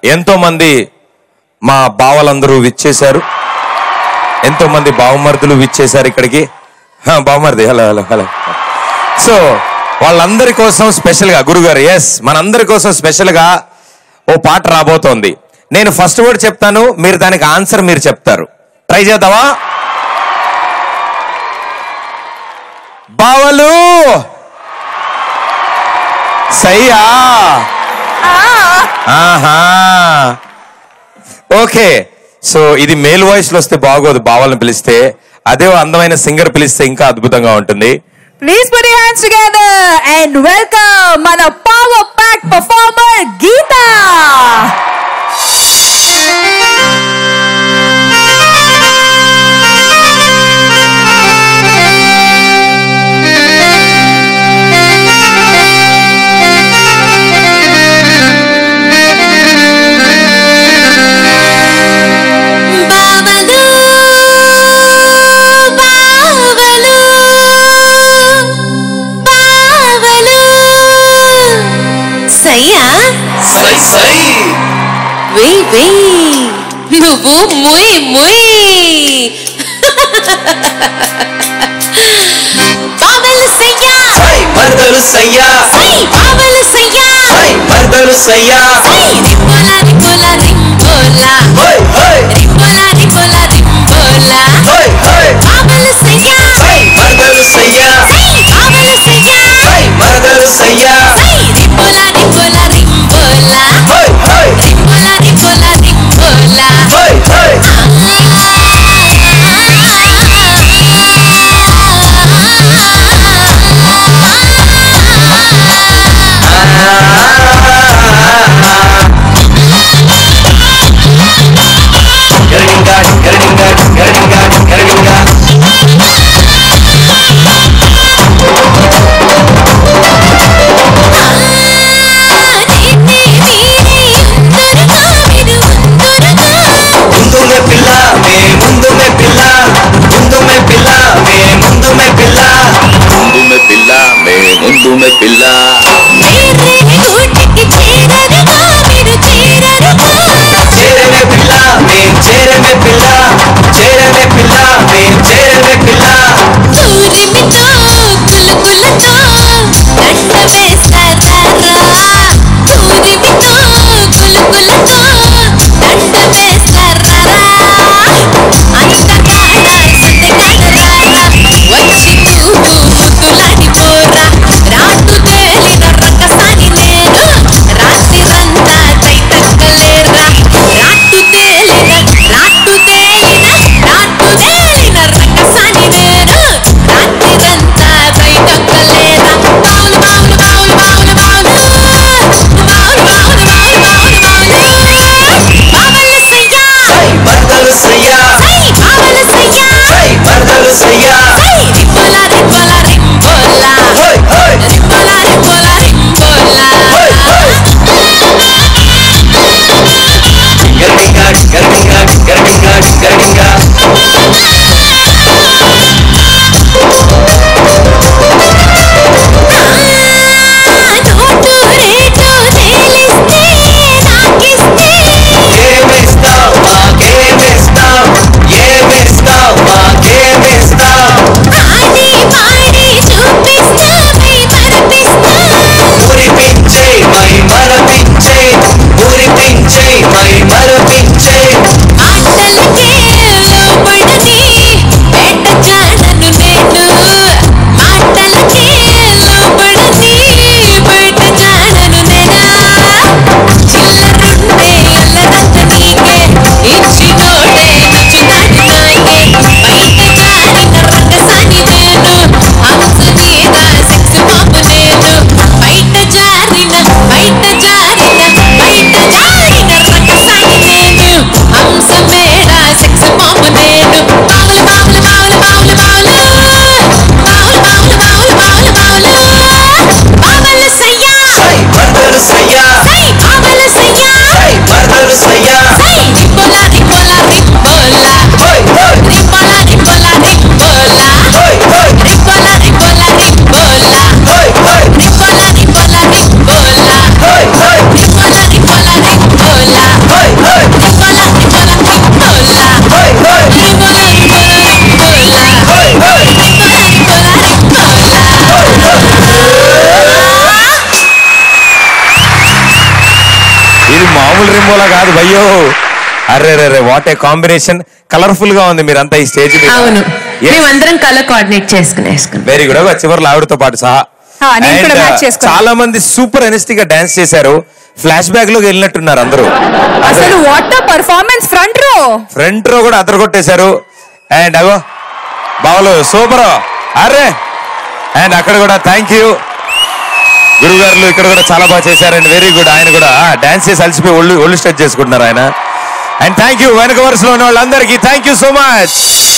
ఎంతో మంది మా బావలందరూ విచ్చేశారు ఎంతో మంది బావమర్దులు విచ్చేశారు ఇక్కడికి హా, బావమర్ది హలో హలో హలో సో వాళ్ళందరి కోసం స్పెషల్ గా గురుగారు ఎస్ మనందరి కోసం స్పెషల్ గా ఓ పాట రాబోతోంది నేను ఫస్ట్ వర్డ్ చెప్తాను మీరు దానికి ఆన్సర్ మీరు చెప్తారు ట్రై చేద్దామా బావలు సయ్యా ఆహా ఓకే సో ఇది మేల్ వాయిస్ లో వస్తే బాగోదు బావలను పిలిస్తే అదే ఓ అందమైన సింగర్ పిలిస్తే ఇంకా అద్భుతంగా ఉంటుంది Please put your hands together and welcome మన పవర్ ప్యాక్ పర్ఫార్మర్ గీత బావలు బావలు బావలు సయ్యా సై సై వెయ్ వెయ్ నువ్వు ముయ్ ముయ్ బావలు సయ్యా సై మరదలు సయ్యా సై బావలు సయ్యా సై మరదలు సయ్యా సై రింబోలా రింబోలా రింబోలా హోయ్ హోయ్ రింబోలా రింబోలా రింబోలా హోయ్ హోయ్ బావలు సయ్యా సై మరదలు సయ్యా సై బావలు సయ్యా సై మరదలు సయ్యా సై రింబోలా రింబోలా రింబోలా హోయ్ హోయ్ రింబోలా రింబోలా రింబోలా హోయ్ హోయ్ ఆ కాదు భయ్యో అరే రే రే వాట్ ఏ కాంబినేషన్ కలర్ఫుల్ గా ఉంది మీరంతా ఈ స్టేజ్ అవును మేమందరం కలర్ కోఆర్డినేట్ చేసుకుని వేసుకున్నాం వెరీ గుడ్ చివరిలో ఆవిడతో పాటు సహా ఆ, నేను కూడా And, match uh, చేసుకున్నా. చాలా మంది సూపర్ ఎనెస్టిక్ గా డాన్స్ చేశారు ఫ్లాష్ బ్యాక్ లోకి వెళ్ళినట్టున్నారు అందరూ అసలు what performance front row front row కూడా అదర కొట్టేశారు అండ్ అగో బావలు సూపర్ అరే అండ్ అక్కడ కూడా థ్యాంక్ యూ గురుగారులు ఇక్కడ కూడా చాలా బాగా చేశారండి వెరీ గుడ్ ఆయన కూడా డాన్స్ చేసి అలసిపోయి ఒళ్ళు ఒళ్ళు స్ట్రెచ్ చేసుకుంటున్నారు ఆయన అండ్ థ్యాంక్ యూ వెనక వరుసలో ఉన్న వాళ్ళందరికీ థ్యాంక్ యూ సో మచ్